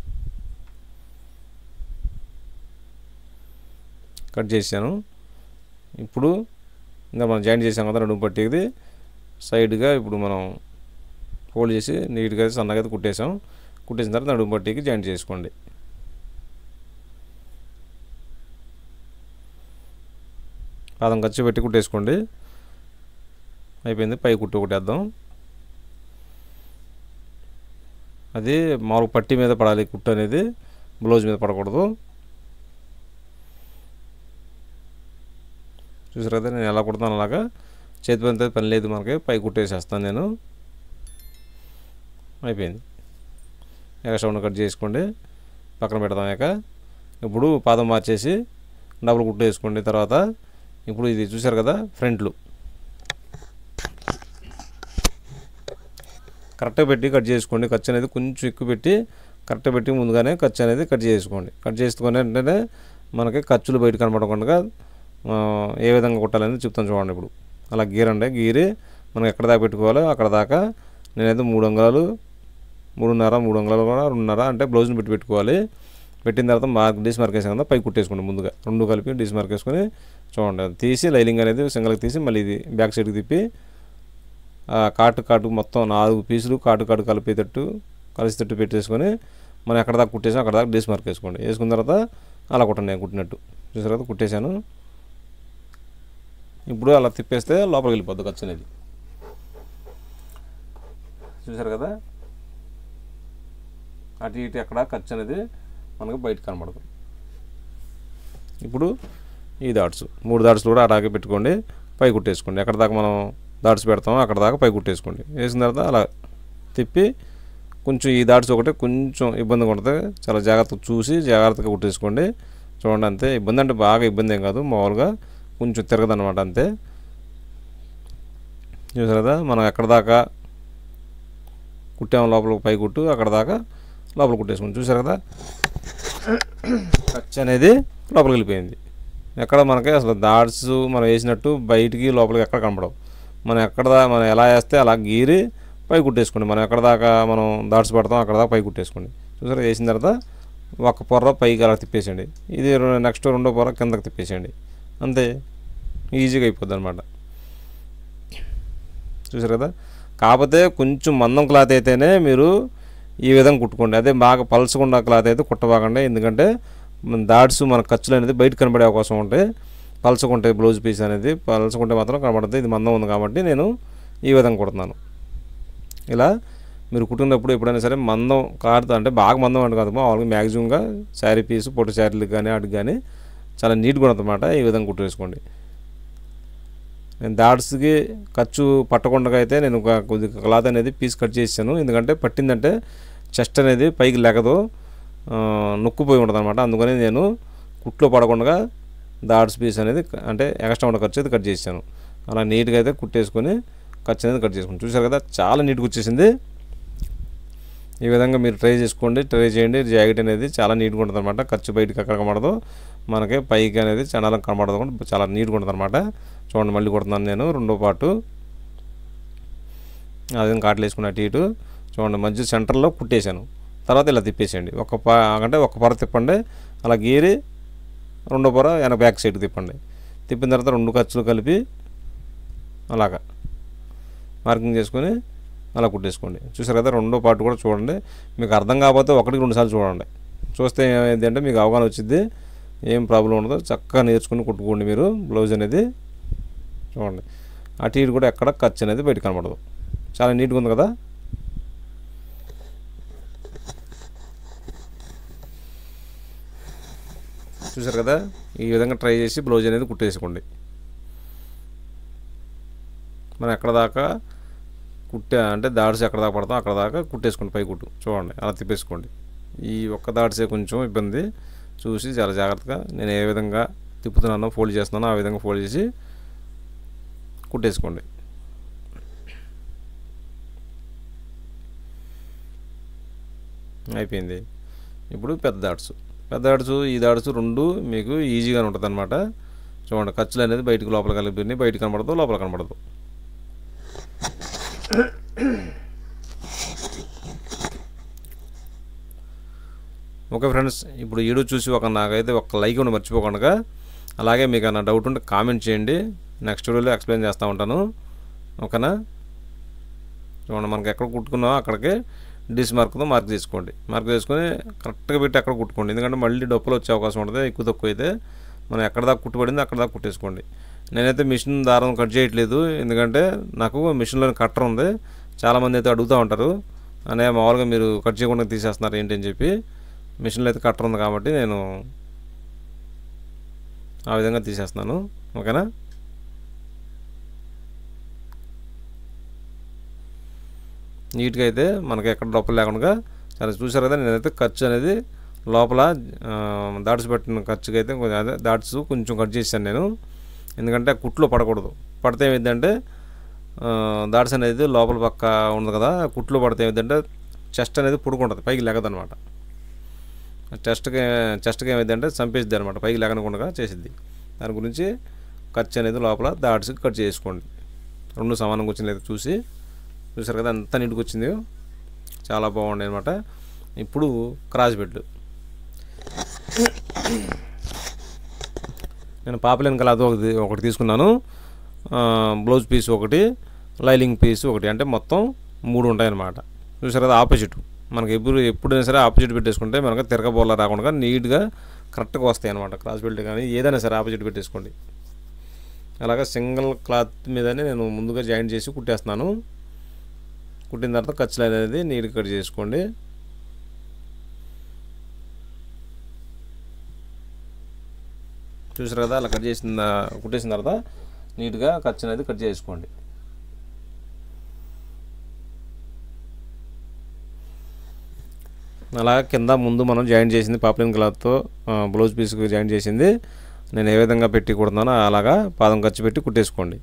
కట్ చేశాను ఇప్పుడు ఇంకా మనం జాయింట్ చేసాం కదా రెండు పట్టిది సైడ్గా ఇప్పుడు మనం ఫోల్డ్ చేసి నీట్గా సన్నగా అయితే కుట్టేసాం కుట్టేసిన తర్వాత నడుము పట్టీకి జాయింట్ చేసుకోండి పాదం ఖర్చు పెట్టి కుట్టేసుకోండి అయిపోయింది పై కుట్టు కుట్టేద్దాం అది మామూలు పట్టి మీద పడాలి కుట్టు అనేది బ్లౌజ్ మీద పడకూడదు చూసారు కదా నేను ఎలా కుడతాను అలాగా చేతి పని పని లేదు మనకి పై కుట్టేసేస్తాను నేను అయిపోయింది ఎక్స్ట్రా ఉన్న కట్ చేసుకోండి పక్కన పెడదాం ఇక ఇప్పుడు పాదం మార్చేసి డబుల్ కుట్టు వేసుకోండి తర్వాత ఇప్పుడు ఇది చూసారు కదా ఫ్రంట్లు కరెక్ట్గా పెట్టి కట్ చేసుకోండి ఖర్చు అనేది కొంచెం ఎక్కువ పెట్టి కరెక్ట్గా పెట్టి ముందుగానే ఖర్చు అనేది కట్ చేసుకోండి కట్ చేసుకుని వెంటనే మనకి ఖర్చులు బయట కనపడకుండా ఆ, ఏ విధంగా కుట్టాలని చెప్తాను చూడండి ఇప్పుడు అలా గీరండి గీరి మనం ఎక్కడ దాకా పెట్టుకోవాలో అక్కడ దాకా నేనైతే మూడు అంగుళాలు మూడున్నర మూడు అంగుళాలు కూడా రెండున్నర అంటే బ్లౌజ్ని పెట్టి పెట్టుకోవాలి పెట్టిన తర్వాత మార్క్ డిస్ మార్క్ వేసాం కదా పైకి కుట్టేసుకోండి ముందుగా రెండు కలిపి డిస్ మార్క్ వేసుకొని చూడండి అది తీసి లైలింగ్ అనేది సింగల్కి తీసి మళ్ళీ ఇది బ్యాక్ సైడ్కి తిప్పి ఆ కాటు కాటు మొత్తం నాలుగు పీసులు కాటు కాటు కలిపేటట్టు కలిసేటట్టు పెట్టేసుకొని మనం ఎక్కడ దాకా కుట్టేసాం అక్కడ దాకా డిస్ మార్క్ వేసుకోండి వేసుకున్న తర్వాత అలా కుట్టండి నేను కుట్టినట్టు చూసారు కదా కుట్టేశాను ఇప్పుడు అలా తిప్పేస్తే లోపలికి వెళ్ళిపోద్ది ఖర్చు అనేది చూసారు కదా అటు ఇటు ఎక్కడ ఖర్చు అనేది మనకు బయట కనబడదు ఇప్పుడు ఈ దాట్స్ మూడు దాట్స్ కూడా అలాగే పెట్టుకోండి పై కుట్టేసుకోండి ఎక్కడ దాకా మనం దాట్స్ పెడతామో అక్కడ దాకా పై కుట్టేసుకోండి వేసిన తర్వాత అలా తిప్పి కొంచెం ఈ దాట్స్ ఒకటి కొంచెం ఇబ్బందిగా ఉంటుంది చాలా జాగ్రత్తగా చూసి జాగ్రత్తగా కుట్టేసుకోండి చూడండి అంతే ఇబ్బంది అంటే బాగా ఇబ్బంది ఏం కాదు మామూలుగా కొంచెం తిరగదన్నమాట అంతే చూసారు కదా మనం ఎక్కడ దాకా కుట్టాము లోపల పై కుట్టు అక్కడ దాకా లోపల కుట్టేసుకుని చూసారు కదా ఖర్చు అనేది లోపలికి వెళ్ళిపోయింది ఎక్కడ మనకి అసలు దాట్స్ మనం వేసినట్టు బయటికి లోపలికి ఎక్కడ కనపడవు మనం ఎక్కడ దా మనం ఎలా వేస్తే అలా గీరి పై కుట్టేసుకోండి మనం ఎక్కడ దాకా మనం దాట్స్ పెడతాం అక్కడ దాకా పై కుట్టేసుకోండి చూసారా వేసిన తర్వాత ఒక పొర్ర పైకి అలా తిప్పేసేయండి ఇది రె- నెక్స్ట్ రెండో పొర్ర కిందకి తిప్పేసేయండి అంతే ఈజీగా అయిపోద్ది అనమాట చూసారు కదా కాకపోతే కొంచెం మందం క్లాత్ అయితేనే మీరు ఈ విధంగా కుట్టుకోండి అదే బాగా పలసకుండా క్లాత్ అయితే కుట్టబాకండి ఎందుకంటే మన దాట్స్ మన ఖర్చులు అనేది బయట కనబడే అవకాశం ఉంటే పలసకుంటే బ్లౌజ్ పీస్ అనేది పలసకుంటే మాత్రం కనబడుతుంది ఇది మందం ఉంది కాబట్టి నేను ఈ విధంగా కుడుతున్నాను ఇలా మీరు కుట్టినప్పుడు ఎప్పుడైనా సరే మందం కారుతా అంటే బాగా మందం అంటే కాదు మామూలుగా మ్యాక్సిమంగా శారీ పీస్ పొట్టు శారీలకు కానీ వాటికి కానీ చాలా నీట్గా ఉంటుంది అన్నమాట ఈ విధంగా కుట్టేసుకోండి నేను దాట్స్కి ఖర్చు పట్టకుండా అయితే నేను ఒక కొద్దిగా క్లాత్ అనేది పీస్ కట్ చేసాను ఎందుకంటే పట్టిందంటే చెస్ట్ అనేది పైకి లెగదు ఆ, నొక్కుపోయి ఉంటుంది అనమాట అందుకని నేను కుట్లో పడకుండా దాట్స్ పీస్ అనేది క- అంటే ఎక్స్ట్రా ఉన్న ఖర్చు అయితే కట్ చేశాను అలా నీట్గా అయితే కుట్టేసుకొని ఖర్చు అనేది కట్ చేసుకుని చూసారు కదా చాలా నీట్గా వచ్చేసింది ఈ విధంగా మీరు ట్రై చేసుకోండి ట్రై చేయండి జాకెట్ అనేది చాలా నీట్గా ఉంటుంది అనమాట ఖర్చు బయటకి ఎక్కడ కనబడదు మనకి పైకి అనేది చాలా కనబడదు కూడా చాలా నీట్గా ఉంటుంది అనమాట చూడండి మళ్ళీ కొడుతున్నాను నేను రెండో పాటు అదే కాట్లు వేసుకుని అటు ఇటు చూడండి మధ్య సెంటర్లో కుట్టేశాను తర్వాత ఇలా తిప్పేసేయండి ఒక పా అంటే ఒక పొర తిప్పండి అలా గీరి రెండో పొర వెనక బ్యాక్ సైడ్ తిప్పండి తిప్పిన తర్వాత రెండు ఖర్చులు కలిపి అలాగా మార్కింగ్ చేసుకొని అలా కుట్టేసుకోండి చూసారు కదా రెండో పార్ట్ కూడా చూడండి మీకు అర్థం కాకపోతే ఒకటికి రెండు సార్లు చూడండి చూస్తే ఏమైంది అంటే మీకు అవగాహన వచ్చింది ఏం ప్రాబ్లం ఉండదు చక్కగా నేర్చుకుని కుట్టుకోండి మీరు బ్లౌజ్ అనేది చూడండి అటు ఇటు కూడా ఎక్కడ ఖర్చు అనేది బయట కనబడదు చాలా నీట్గా ఉంది కదా చూసారు కదా ఈ విధంగా ట్రై చేసి బ్లౌజ్ అనేది కుట్టేసుకోండి మనం ఎక్కడ దాకా కుట్టే అంటే దాడ్స్ ఎక్కడ దాకా పడతాం అక్కడ దాకా కుట్టేసుకోండి పై కుట్టు చూడండి అలా తిప్పేసుకోండి ఈ ఒక్క దాడ్సే కొంచెం ఇబ్బంది చూసి చాలా జాగ్రత్తగా నేను ఏ విధంగా తిప్పుతున్నానో ఫోల్డ్ చేస్తున్నానో ఆ విధంగా ఫోల్డ్ చేసి కుట్టేసుకోండి అయిపోయింది ఇప్పుడు పెద్ద దాడ్స్ పెద్ద దాడ్స్ ఈ దాడ్స్ రెండు మీకు ఈజీగానే ఉంటుంది అనమాట చూడండి ఖర్చులు అనేది బయటకు లోపల కలిపి బయట కనబడదు లోపల కనబడదు ఓకే ఫ్రెండ్స్ ఇప్పుడు వీడియో చూసి ఒక నాకైతే ఒక లైక్ ఉండి మర్చిపోకుండా అలాగే మీకు ఏమైనా డౌట్ ఉంటే కామెంట్ చేయండి నెక్స్ట్ వీడియోలో ఎక్స్ప్లెయిన్ చేస్తూ ఉంటాను ఓకేనా చూడండి మనకి ఎక్కడ కుట్టుకున్నామో అక్కడికి డిస్ మార్క్తో మార్క్ చేసుకోండి మార్క్ చేసుకొని కరెక్ట్గా పెట్టి అక్కడ కుట్టుకోండి ఎందుకంటే మళ్ళీ డప్పులు వచ్చే అవకాశం ఉంటుంది ఎక్కువ తక్కువ అయితే మనం ఎక్కడ దాకా కుట్టుబడింది అక్కడ దాకా కుట్టేసుకోండి నేనైతే మిషన్ దారం కట్ చేయట్లేదు ఎందుకంటే నాకు మిషన్లో కట్టర్ ఉంది చాలామంది అయితే అడుగుతూ ఉంటారు అనే మామూలుగా మీరు కట్ చేయకుండా తీసేస్తున్నారు ఏంటి అని చెప్పి మిషన్లో అయితే కట్టర్ ఉంది కాబట్టి నేను ఆ విధంగా తీసేస్తున్నాను ఓకేనా నీట్గా అయితే మనకి ఎక్కడ డొప్పలు లేకుండా చాలా చూసారు కదా నేనైతే ఖర్చు అనేది లోపల ఆ, దాట్స్ పెట్టిన ఖర్చుకి అయితే కొంచెం అదే దాట్స్ కొంచెం కట్ చేశాను నేను ఎందుకంటే కుట్లో పడకూడదు పడితే ఏమైందంటే ఆ, దాట్స్ అనేది లోపల పక్క ఉంది కదా కుట్లో పడితే ఏమైందంటే చెస్ట్ అనేది పుడుకుంటుంది పైకి లెగదనమాట చెస్ట్కి చెస్ట్కి ఏమైందంటే చంపేసిద్ది అనమాట పైకి లేకనకుండా చేసిద్ది దాని గురించి ఖర్చు అనేది లోపల దాట్స్కి కట్ చేసుకోండి రెండు సమానంగా వచ్చినట్లయితే చూసి చూసారు కదా ఎంత నీట్గా వచ్చింది చాలా బాగుంది అనమాట ఇప్పుడు క్రాస్ బెడ్ నేను పాపులెన్ కలర్ ఒకటి ఒకటి తీసుకున్నాను ఆ, బ్లౌజ్ పీస్ ఒకటి లైలింగ్ పీస్ ఒకటి అంటే మొత్తం మూడు ఉంటాయన్నమాట చూసారు కదా ఆపోజిట్ మనకి ఎప్పుడు ఎప్పుడైనా సరే ఆపోజిట్ పెట్టేసుకుంటే మనకు తిరగబోలా రాకుండా నీట్గా కరెక్ట్గా వస్తాయి అనమాట క్రాస్ బెల్ట్ కానీ ఏదైనా సరే ఆపోజిట్ పెట్టేసుకోండి అలాగా సింగిల్ క్లాత్ మీదనే నేను ముందుగా జాయిన్ చేసి కుట్టేస్తున్నాను కుట్టిన తర్వాత ఖర్చులు అనేది నీట్గా కట్ చేసుకోండి చూసారు కదా అలా కట్ చేసిన కుట్టేసిన తర్వాత నీట్గా ఖర్చు అనేది కట్ చేసుకోండి అలా కింద ముందు మనం జాయిన్ చేసింది పాపులర్ క్లాత్తో బ్లౌజ్ పీస్కి జాయిన్ చేసింది నేను ఏ విధంగా పెట్టి కుడుతున్నానో అలాగా పాదం ఖర్చు పెట్టి కుట్టేసుకోండి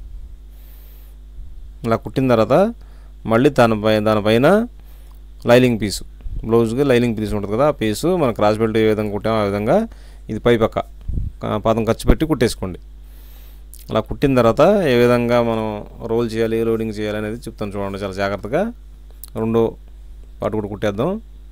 ఇలా కుట్టిన తర్వాత మళ్ళీ దానిపై దానిపైన లైలింగ్ పీసు బ్లౌజ్కి లైలింగ్ పీస్ ఉంటుంది కదా ఆ పీసు మన క్రాస్ బెల్ట్ ఏ విధంగా కుట్టామో ఆ విధంగా ఇది పై పక్క ఆ, పాదం ఖర్చు పెట్టి కుట్టేసుకోండి అలా కుట్టిన తర్వాత ఏ విధంగా మనం రోల్ చేయాలి లోడింగ్ చేయాలి అనేది చెప్తాను చూడండి చాలా జాగ్రత్తగా రెండో పాటు కూడా కుట్టేద్దాం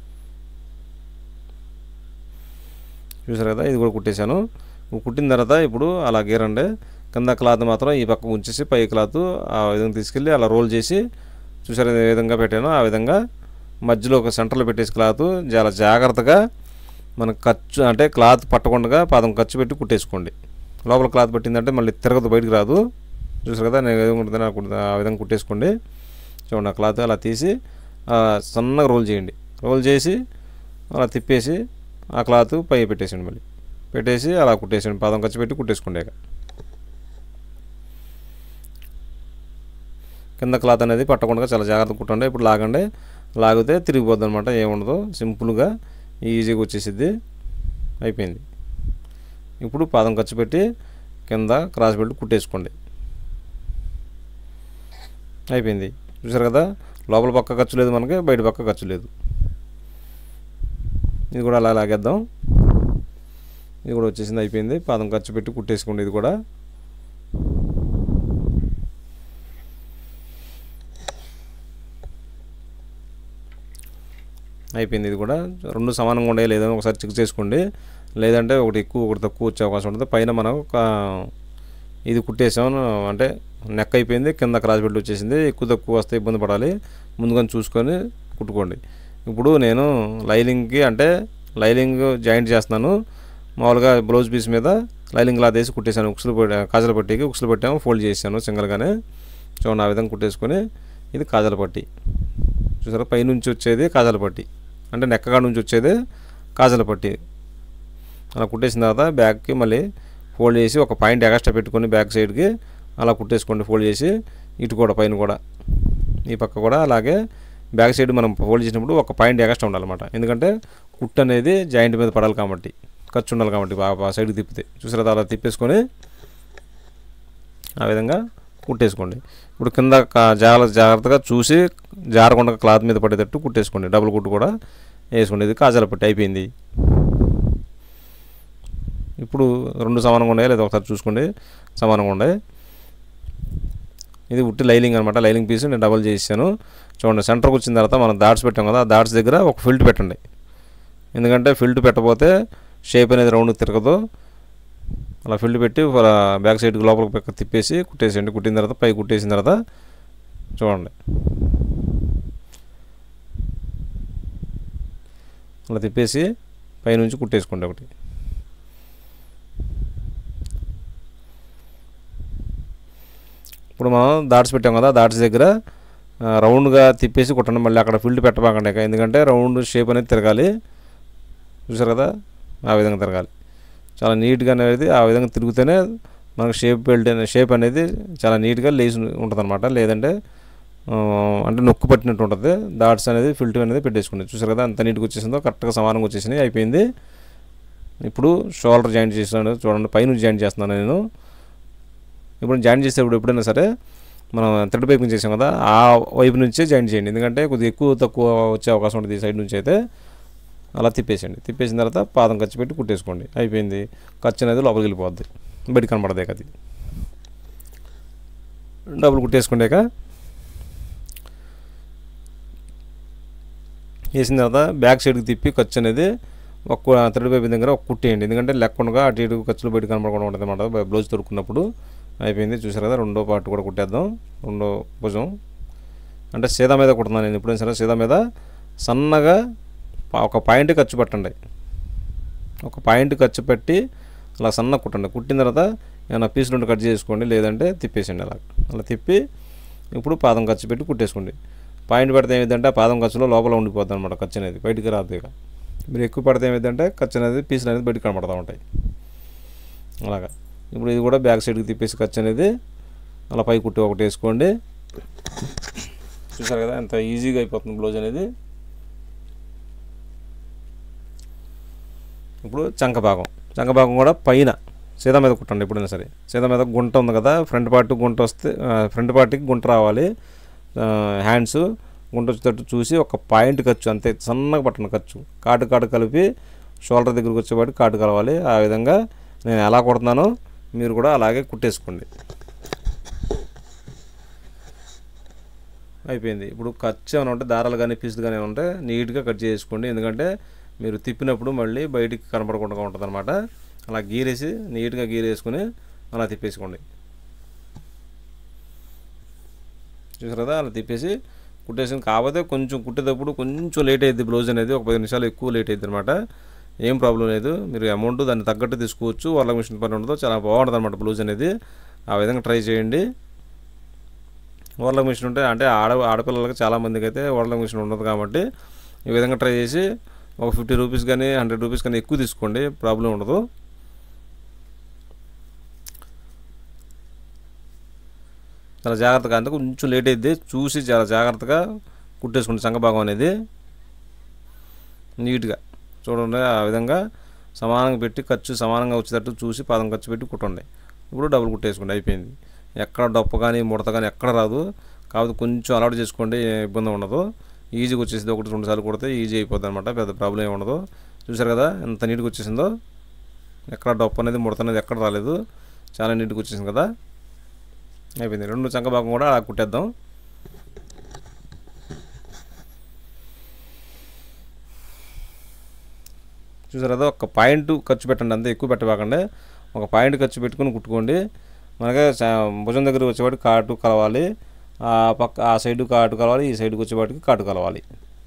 చూసారు కదా ఇది కూడా కుట్టేశాను ఇప్పుడు కుట్టిన తర్వాత ఇప్పుడు అలా గీరండి కింద క్లాత్ మాత్రం ఈ పక్క ఉంచేసి పై క్లాత్ ఆ విధంగా తీసుకెళ్ళి అలా రోల్ చేసి చూసారు ఏ విధంగా పెట్టానో ఆ విధంగా మధ్యలో ఒక సెంటర్లో పెట్టేసి క్లాత్ చాలా జాగ్రత్తగా మనకు ఖర్చు అంటే క్లాత్ పట్టకుండా పాదం ఖర్చు పెట్టి కుట్టేసుకోండి లోపల క్లాత్ పట్టిందంటే మళ్ళీ తిరగదు బయటికి రాదు చూసారు కదా నేను ఏ విధంగా ఉంటుందో నాకు ఆ విధంగా కుట్టేసుకోండి చూడండి ఆ క్లాత్ అలా తీసి ఆ, సన్నగా రోల్ చేయండి రోల్ చేసి అలా తిప్పేసి ఆ క్లాత్ పై పెట్టేసండి మళ్ళీ పెట్టేసి అలా కుట్టేసండి పాదం ఖర్చు పెట్టి కుట్టేసుకోండి ఇక కింద క్లాత్ అనేది పట్టకుండా చాలా జాగ్రత్తగా కుట్టండి ఇప్పుడు లాగండి లాగితే తిరిగిపోద్ది అనమాట ఏముండదు సింపుల్గా ఈజీగా వచ్చేసిద్ది అయిపోయింది ఇప్పుడు పాదం ఖర్చు పెట్టి కింద క్రాస్ బెల్ట్ కుట్టేసుకోండి అయిపోయింది చూసారు కదా లోపల పక్క ఖర్చు లేదు మనకి బయట పక్క ఖర్చు లేదు ఇది కూడా అలా లాగేద్దాం ఇది కూడా వచ్చేసింది అయిపోయింది పాదం ఖర్చు పెట్టి కుట్టేసుకోండి ఇది కూడా అయిపోయింది ఇది కూడా రెండు సమానంగా ఉండే లేదని ఒకసారి చెక్ చేసుకోండి లేదంటే ఒకటి ఎక్కువ ఒకటి తక్కువ వచ్చే అవకాశం ఉంటుంది పైన మనం ఒక ఇది కుట్టేసాం అంటే నెక్ అయిపోయింది కింద క్రాస్ బెల్ట్ వచ్చేసింది ఎక్కువ తక్కువ వస్తే ఇబ్బంది పడాలి ముందుగా చూసుకొని కుట్టుకోండి ఇప్పుడు నేను లైలింగ్కి అంటే లైలింగ్ జాయింట్ చేస్తున్నాను మామూలుగా బ్లౌజ్ పీస్ మీద లైలింగ్ క్లాత్ వేసి కుట్టేశాను ఉక్సులు పట్టి కాజల పట్టికి ఉక్సులు పట్టాము ఫోల్డ్ చేశాను సింగల్గానే చూడండి ఆ విధంగా కుట్టేసుకొని ఇది కాజల పట్టి చూసారా పైనుంచి వచ్చేది కాజల పట్టి అంటే నెక్కగా నుంచి వచ్చేది కాజల పట్టి అలా కుట్టేసిన తర్వాత బ్యాక్కి మళ్ళీ ఫోల్డ్ చేసి ఒక పాయింట్ ఎక్స్ట్రా పెట్టుకొని బ్యాక్ సైడ్కి అలా కుట్టేసుకోండి ఫోల్డ్ చేసి ఇటు కూడా పైన కూడా ఈ పక్క కూడా అలాగే బ్యాక్ సైడ్ మనం ఫోల్డ్ చేసినప్పుడు ఒక పాయింట్ ఎక్స్ట్రా ఉండాలన్నమాట ఎందుకంటే కుట్ అనేది జాయింట్ మీద పడాలి కాబట్టి ఖర్చు ఉండాలి కాబట్టి బాగా సైడ్కి తిప్పితే చూసారా అలా తిప్పేసుకొని ఆ విధంగా కుట్టేసుకోండి ఇప్పుడు కింద కా- జాగ్రత్త జాగ్రత్తగా చూసి జారకుండా క్లాత్ మీద పడేటట్టు కుట్టేసుకోండి డబుల్ కుట్టు కూడా వేసుకోండి ఇది కాజాల పట్టి అయిపోయింది ఇప్పుడు రెండు సమానంగా ఉన్నాయి లేదా ఒకసారి చూసుకోండి సమానంగా ఉన్నాయి ఇది ఉట్టి లైలింగ్ అనమాట లైలింగ్ పీస్ నేను డబల్ చేసాను చూడండి సెంటర్కి వచ్చిన తర్వాత మనం దాట్స్ పెట్టాం కదా ఆ దాట్స్ దగ్గర ఒక ఫిల్ట్ పెట్టండి ఎందుకంటే ఫిల్ట్ పెట్టకపోతే షేప్ అనేది రౌండ్ తిరగదు అలా ఫిల్ట్ పెట్టి అలా బ్యాక్ సైడ్కి లోపలికి పక్క తిప్పేసి కుట్టేసేయండి కుట్టిన తర్వాత పై కుట్టేసిన తర్వాత చూడండి అలా తిప్పేసి పైనుంచి కుట్టేసుకోండి ఒకటి ఇప్పుడు మనం దాట్స్ పెట్టాం కదా దాట్స్ దగ్గర ఆ, రౌండ్గా తిప్పేసి కుట్టండి మళ్ళీ అక్కడ ఫిల్డ్ పెట్టబాకండి ఇక. ఎందుకంటే రౌండ్ షేప్ అనేది తిరగాలి చూసారు కదా ఆ విధంగా తిరగాలి చాలా నీట్గా అనేది ఆ విధంగా తిరిగితేనే మనకు షేప్ బెల్ట్ అనే షేప్ అనేది చాలా నీట్గా లేసి ఉంటుంది అనమాట లేదంటే ఆ, అంటే నొక్కు పట్టినట్టు ఉంటుంది దాట్స్ అనేది ఫిల్టర్ అనేది పెట్టేసుకోండి చూసారు కదా అంత నీట్గా వచ్చేసిందో కరెక్ట్గా సమానంగా వచ్చేసినాయి అయిపోయింది ఇప్పుడు షోల్డర్ జాయింట్ చేస్తున్నాను చూడండి పైన జాయింట్ చేస్తున్నాను నేను ఇప్పుడు జాయిన్ చేసేటప్పుడు ఎప్పుడైనా సరే మనం థ్రెడ్ పైపింగ్ చేసాం కదా ఆ వైపు నుంచే జాయిన్ చేయండి ఎందుకంటే కొద్దిగా ఎక్కువ తక్కువ వచ్చే అవకాశం ఉంటుంది ఈ సైడ్ నుంచి అయితే అలా తిప్పేసేయండి తిప్పేసిన తర్వాత పాదం ఖర్చు పెట్టి కుట్టేసుకోండి అయిపోయింది ఖర్చు అనేది లోపలికి వెళ్ళిపోద్ది బయట కనపడదే అది డబుల్ కుట్టేసుకునేక వేసిన తర్వాత బ్యాక్ సైడ్కి తిప్పి ఖర్చు అనేది ఒక థర్డ్ పైపు దగ్గర ఒక కుట్టేయండి ఎందుకంటే లేకుండా అటు ఇటు ఖర్చులు బయట కనపడకుండా ఉంటుంది అనమాట బ్లౌజ్ తొడుక్కున్నప్పుడు అయిపోయింది చూసారు కదా రెండో పార్ట్ కూడా కుట్టేద్దాం రెండో భుజం అంటే సీదా మీద కుడుతున్నాను నేను ఎప్పుడైనా సరే సీదా మీద సన్నగా పా- ఒక పాయింట్ ఖర్చు పెట్టండి ఒక పాయింట్ ఖర్చు పెట్టి అలా సన్న కుట్టండి కుట్టిన తర్వాత ఏమైనా పీసులు ఉంటే కట్ చేసుకోండి లేదంటే తిప్పేసేయండి అలా అలా తిప్పి ఇప్పుడు పాదం ఖర్చు పెట్టి కుట్టేసుకోండి పాయింట్ పెడితే ఏమిటంటే ఆ పాదం ఖర్చులో లోపల ఉండిపోద్ది అనమాట ఖర్చు అనేది బయటికి రాదు ఇక మీరు ఎక్కువ పెడితే ఏమిటంటే ఖర్చు అనేది పీసులు అనేది బయటికి కనబడతా ఉంటాయి అలాగా ఇప్పుడు ఇది కూడా బ్యాక్ సైడ్కి తిప్పేసి ఖర్చు అనేది అలా పై కుట్టి ఒకటి వేసుకోండి చూసారు కదా ఎంత ఈజీగా అయిపోతుంది బ్లౌజ్ అనేది ఇప్పుడు చంక భాగం చంక భాగం కూడా పైన సీదా మీద కుట్టండి ఎప్పుడైనా సరే సీదా మీద గుంట ఉంది కదా ఫ్రంట్ పార్ట్ గుంట వస్తే ఫ్రంట్ పార్ట్కి గుంట రావాలి హ్యాండ్స్ గుంట వచ్చేటట్టు చూసి ఒక పాయింట్ ఖర్చు అంతే సన్నగా పట్టండి ఖర్చు కాటు కాటు కలిపి షోల్డర్ దగ్గరికి వచ్చేవాటి కాటు కలవాలి ఆ విధంగా నేను ఎలా కుడుతున్నానో మీరు కూడా అలాగే కుట్టేసుకోండి అయిపోయింది ఇప్పుడు ఖర్చు ఏమైనా ఉంటే దారాలు కానీ పీసులు కానీ ఏమైనా ఉంటే నీట్గా కట్ చేసుకోండి ఎందుకంటే మీరు తిప్పినప్పుడు మళ్ళీ బయటికి కనపడకుండా ఉంటుంది అనమాట అలా గీరేసి నీట్గా గీరేసుకుని అలా తిప్పేసుకోండి చూసారు కదా అలా తిప్పేసి కుట్టేసింది కాకపోతే కొంచెం కుట్టేటప్పుడు కొంచెం లేట్ అయ్యింది బ్లౌజ్ అనేది ఒక పది నిమిషాలు ఎక్కువ లేట్ అయ్యింది అనమాట ఏం ప్రాబ్లం లేదు మీరు అమౌంట్ దాన్ని తగ్గట్టు తీసుకోవచ్చు వాళ్ళ మిషన్ పని ఉండదు చాలా బాగుంటుంది అనమాట బ్లౌజ్ అనేది ఆ విధంగా ట్రై చేయండి ఓవర్లాక్ మిషన్ ఉంటే అంటే ఆడ ఆడపిల్లలకి చాలామందికి అయితే ఓవర్లాక్ మిషన్ ఉండదు కాబట్టి ఈ విధంగా ట్రై చేసి ఒక ఫిఫ్టీ రూపీస్ కానీ హండ్రెడ్ రూపీస్ కానీ ఎక్కువ తీసుకోండి ప్రాబ్లం ఉండదు చాలా జాగ్రత్తగా అంటే కొంచెం లేట్ అయితే చూసి చాలా జాగ్రత్తగా కుట్టేసుకోండి సంఘభాగం అనేది నీట్గా చూడండి ఆ విధంగా సమానంగా పెట్టి ఖర్చు సమానంగా వచ్చేటట్టు చూసి పాదం ఖర్చు పెట్టి కుట్టండి ఇప్పుడు డబుల్ కుట్టేసుకోండి అయిపోయింది ఎక్కడ డొప్ప కానీ ముడత కానీ ఎక్కడ రాదు కాకపోతే కొంచెం అలవాటు చేసుకోండి ఏ ఇబ్బంది ఉండదు ఈజీగా వచ్చేసింది ఒకటి రెండు సార్లు కొడితే ఈజీ అయిపోద్ది అనమాట పెద్ద ప్రాబ్లం ఏమి ఉండదు చూసారు కదా ఎంత నీట్గా వచ్చేసిందో ఎక్కడ డొప్ప అనేది ముడత అనేది ఎక్కడ రాలేదు చాలా నీట్గా వచ్చేసింది కదా అయిపోయింది రెండు చంక భాగం కూడా అలా కుట్టేద్దాం చూసారు కదా ఒక పాయింట్ ఖర్చు పెట్టండి అంతే ఎక్కువ పెట్టబాకండి ఒక పాయింట్ ఖర్చు పెట్టుకుని కుట్టుకోండి మనకి చ- భుజం దగ్గర వచ్చేవాటికి కాటు కలవాలి ఆ పక్క ఆ సైడ్ కాటు కలవాలి ఈ సైడ్కి వచ్చేవాటికి కాటు కలవాలి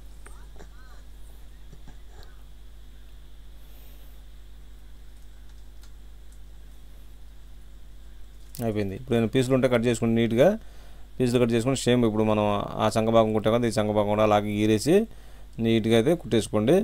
అయిపోయింది ఇప్పుడు నేను పీసులు ఉంటే కట్ చేసుకుని నీట్గా పీసులు కట్ చేసుకుని సేమ్ ఇప్పుడు మనం ఆ చంక భాగం కుట్టాం కదా ఈ చంక భాగం కూడా అలాగే గీరేసి నీట్గా అయితే కుట్టేసుకోండి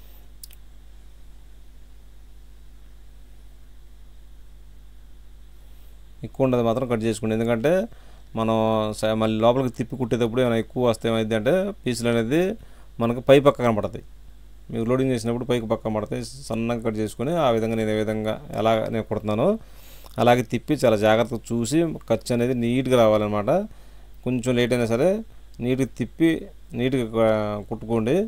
ఎక్కువ ఉండదు మాత్రం కట్ చేసుకోండి ఎందుకంటే మనం స- మళ్ళీ లోపలికి తిప్పి కుట్టేటప్పుడు ఏమైనా ఎక్కువ వస్తే ఏమైంది అంటే పీసులు అనేది మనకు పై పక్క కనపడతాయి మీకు లోడింగ్ చేసినప్పుడు పైకి పక్క పడతాయి సన్నగా కట్ చేసుకొని ఆ విధంగా నేను ఏ విధంగా ఎలా నేను కుడుతున్నానో అలాగే తిప్పి చాలా జాగ్రత్తగా చూసి ఖర్చు అనేది నీట్గా రావాలన్నమాట కొంచెం లేట్ అయినా సరే నీట్గా తిప్పి నీట్గా ఆ, కుట్టుకోండి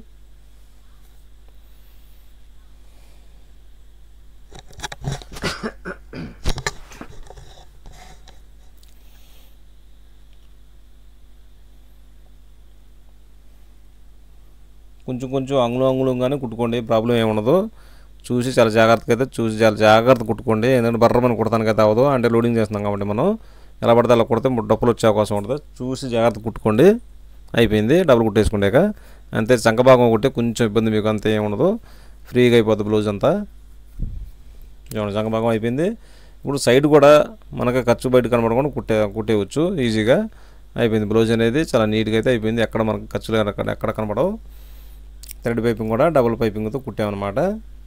కొంచెం కొంచెం అంగుళం అంగుళంగానే కుట్టుకోండి ప్రాబ్లం ఏమి ఉండదు చూసి చాలా జాగ్రత్తగా అయితే చూసి చాలా జాగ్రత్త కుట్టుకోండి ఎందుకంటే బర్రమని కుడతానికి అయితే అవ్వదు అంటే లోడింగ్ చేస్తున్నాం కాబట్టి మనం ఎలా పడితే అలా కుడితే డప్పులు వచ్చే అవకాశం ఉంటుంది చూసి జాగ్రత్త కుట్టుకోండి అయిపోయింది డబుల్ కుట్టేసుకునేక అంతే చంక భాగం ఒకటి కొంచెం ఇబ్బంది మీకు అంతే ఏమి ఉండదు ఫ్రీగా అయిపోద్ది బ్లౌజ్ అంతా చూడండి చంక భాగం అయిపోయింది ఇప్పుడు సైడ్ కూడా మనకి ఖర్చు బయట కనబడకుండా కుట్టే కుట్టేయచ్చు ఈజీగా అయిపోయింది బ్లౌజ్ అనేది చాలా నీట్గా అయితే అయిపోయింది ఎక్కడ మనకు ఖర్చులు ఎక్కడ ఎక్కడ కనబడవు థ్రెడ్ పైపింగ్ కూడా డబుల్ పైపింగ్తో కుట్టామన్నమాట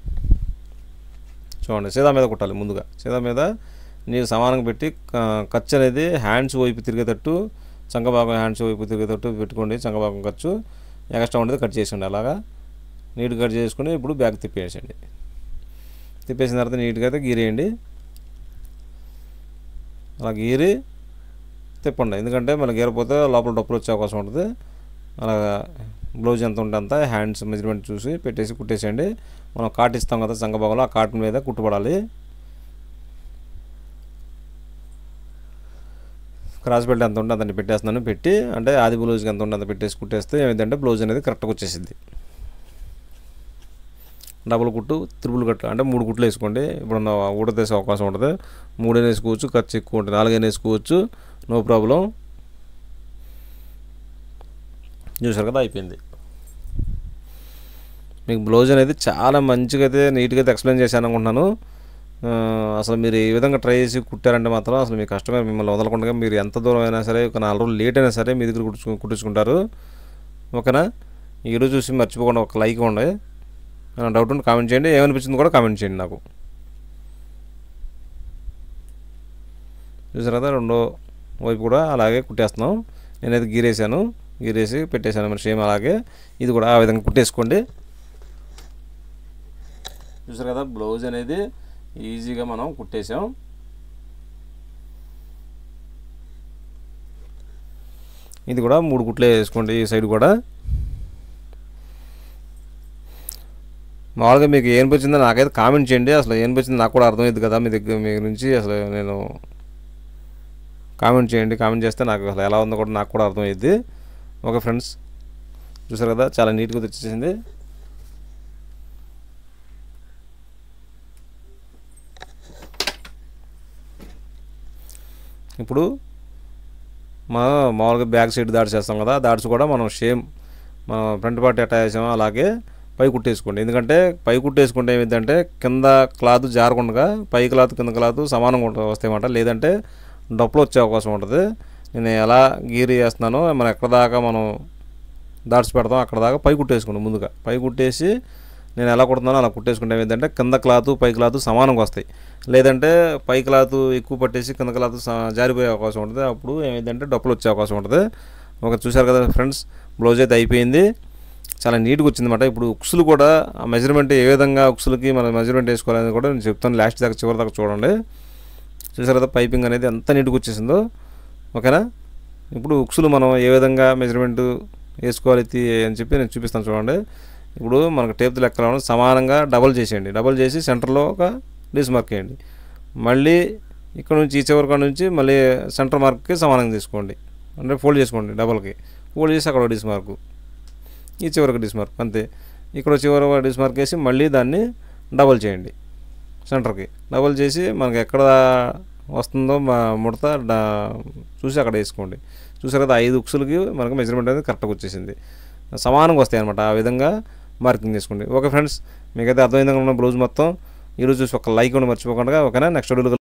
చూడండి సీదా మీద కుట్టాలి ముందుగా సీదా మీద నీరు సమానంగా పెట్టి క- ఖర్చు అనేది హ్యాండ్స్ వైపు తిరిగేటట్టు చంకభాగం హ్యాండ్స్ వైపు తిరిగేటట్టు పెట్టుకోండి చంకభాగం ఖర్చు ఎక్స్ట్రా ఉండేది కట్ చేసేయండి అలాగా నీట్గా కట్ చేసుకుని ఇప్పుడు బ్యాగ్ తిప్పేసేయండి తిప్పేసిన తర్వాత నీట్గా అయితే గీరేయండి అలా గీరి తిప్పండి ఎందుకంటే మనకి గీరపోతే లోపల డప్పులు వచ్చే అవకాశం ఉంటుంది అలాగా బ్లౌజ్ ఎంత ఉంటే అంత హ్యాండ్స్ మెజర్మెంట్ చూసి పెట్టేసి కుట్టేసేయండి మనం కాట్ ఇస్తాం కదా సంఘభాగంలో ఆ కాట్ మీద కుట్టుబడాలి క్రాస్ బెల్ట్ ఎంత ఉంటే అంత పెట్టేస్తున్నాను పెట్టి అంటే ఆది బ్లౌజ్కి ఎంత ఉంటే అంత పెట్టేసి కుట్టేస్తే ఏమైందంటే బ్లౌజ్ అనేది కరెక్ట్గా వచ్చేసింది డబుల్ కుట్టు త్రిబుల్ కట్టు అంటే మూడు కుట్లు వేసుకోండి ఇప్పుడు ఊడతేసే అవకాశం ఉంటుంది మూడైనా వేసుకోవచ్చు ఖర్చు ఎక్కువ ఉంటుంది నాలుగైనా వేసుకోవచ్చు నో ప్రాబ్లం చూసారు కదా అయిపోయింది మీకు బ్లౌజ్ అనేది చాలా మంచిగా అయితే నీట్గా అయితే ఎక్స్ప్లెయిన్ చేశాను అనుకుంటున్నాను ఆ, అసలు మీరు ఈ విధంగా ట్రై చేసి కుట్టారంటే మాత్రం అసలు మీ కస్టమర్ మిమ్మల్ని వదలకుండా మీరు ఎంత దూరం అయినా సరే ఒక నాలుగు రోజులు లేట్ అయినా సరే మీ దగ్గర కుట్టించు కుట్టించుకుంటారు ఓకేనా ఈ వీడియో చూసి మర్చిపోకుండా ఒక లైక్ ఇవ్వండి ఏమైనా డౌట్ ఉంటే కామెంట్ చేయండి ఏమనిపించింది కూడా కామెంట్ చేయండి నాకు చూసారు కదా రెండో వైపు కూడా అలాగే కుట్టేస్తున్నాం నేనైతే గీరేసాను గీరేసి పెట్టేశాను మరి సేమ్ అలాగే ఇది కూడా ఆ విధంగా కుట్టేసుకోండి చూసారు కదా బ్లౌజ్ అనేది ఈజీగా మనం కుట్టేసాం ఇది కూడా మూడు కుట్లే వేసుకోండి ఈ సైడ్ కూడా మామూలుగా మీకు ఏం వచ్చిందో నాకైతే కామెంట్ చేయండి అసలు ఏం వచ్చిందో నాకు కూడా అర్థమైంది కదా మీ దగ్గర మీ నుంచి అసలు నేను కామెంట్ చేయండి కామెంట్ చేస్తే నాకు అసలు ఎలా ఉందో కూడా నాకు కూడా అర్థమైద్ది ఓకే ఫ్రెండ్స్ చూసారు కదా చాలా నీట్గా తెచ్చేసింది ఇప్పుడు మనం మామూలుగా బ్యాక్ సైడ్ దాడి చేస్తాం కదా దాడ్స్ కూడా మనం సేమ్ మనం ఫ్రంట్ పార్ట్ ఎట్టా వేసామో అలాగే పై కుట్టేసుకోండి ఎందుకంటే పై కుట్టేసుకుంటే ఏమిటంటే కింద క్లాత్ జారకుండా పై క్లాత్ కింద క్లాత్ సమానంగా ఉంటుంది వస్తాయన్నమాట లేదంటే డప్పులు వచ్చే అవకాశం ఉంటుంది నేను ఎలా గీరి చేస్తున్నానో మనం ఎక్కడ దాకా మనం దాడ్స్ పెడతాం అక్కడ దాకా పై కుట్టేసుకోండి ముందుగా పై కుట్టేసి నేను ఎలా కుడుతున్నానో అలా కుట్టేసుకుంటే ఏంటంటే కింద క్లాత్ పై క్లాత్ సమానంగా వస్తాయి లేదంటే పై క్లాత్ ఎక్కువ పట్టేసి కింద క్లాత్ స- జారిపోయే అవకాశం ఉంటుంది అప్పుడు ఏమైందంటే డప్పులు వచ్చే అవకాశం ఉంటుంది ఒక చూశారు కదా ఫ్రెండ్స్ బ్లౌజ్ అయితే అయిపోయింది చాలా నీట్గా వచ్చిందన్నమాట ఇప్పుడు ఉక్సులు కూడా ఆ మెజర్మెంట్ ఏ విధంగా ఉక్సులకి మనం మెజర్మెంట్ వేసుకోవాలని కూడా నేను చెప్తాను లాస్ట్ దాకా చివరి దాకా చూడండి చూసారు కదా పైపింగ్ అనేది ఎంత నీట్గా వచ్చేసిందో ఓకేనా ఇప్పుడు ఉక్సులు మనం ఏ విధంగా మెజర్మెంట్ వేసుకోవాలి తీ- అని చెప్పి నేను చూపిస్తాను చూడండి ఇప్పుడు మనకు టేప్ లెక్కలో సమానంగా డబల్ చేసేయండి డబల్ చేసి సెంటర్లో ఒక డీస్ మార్క్ వేయండి మళ్ళీ ఇక్కడ నుంచి ఈ చివరి కాడ నుంచి మళ్ళీ సెంటర్ మార్క్కి సమానంగా తీసుకోండి అంటే ఫోల్డ్ చేసుకోండి డబల్కి ఫోల్డ్ చేసి అక్కడ డిస్ మార్కు ఈ చివరికి డిస్ మార్క్ అంతే ఇక్కడ చివరి డిస్ మార్క్ వేసి మళ్ళీ దాన్ని డబల్ చేయండి సెంటర్కి డబల్ చేసి మనకి ఎక్కడ వస్తుందో మా ముడత డా- చూసి అక్కడ వేసుకోండి చూసారు కదా ఐదు ఉక్సులకి మనకు మెజర్మెంట్ అనేది కరెక్ట్గా వచ్చేసింది సమానంగా వస్తాయి అనమాట ఆ విధంగా మార్కింగ్ చేసుకోండి ఓకే ఫ్రెండ్స్ మీకైతే అర్థమైందా ఉన్న బ్లౌజ్ మొత్తం ఈరోజు చూసి ఒక లైక్ కూడా మర్చిపోకుండా ఓకేనా నెక్స్ట్ వీడియోలో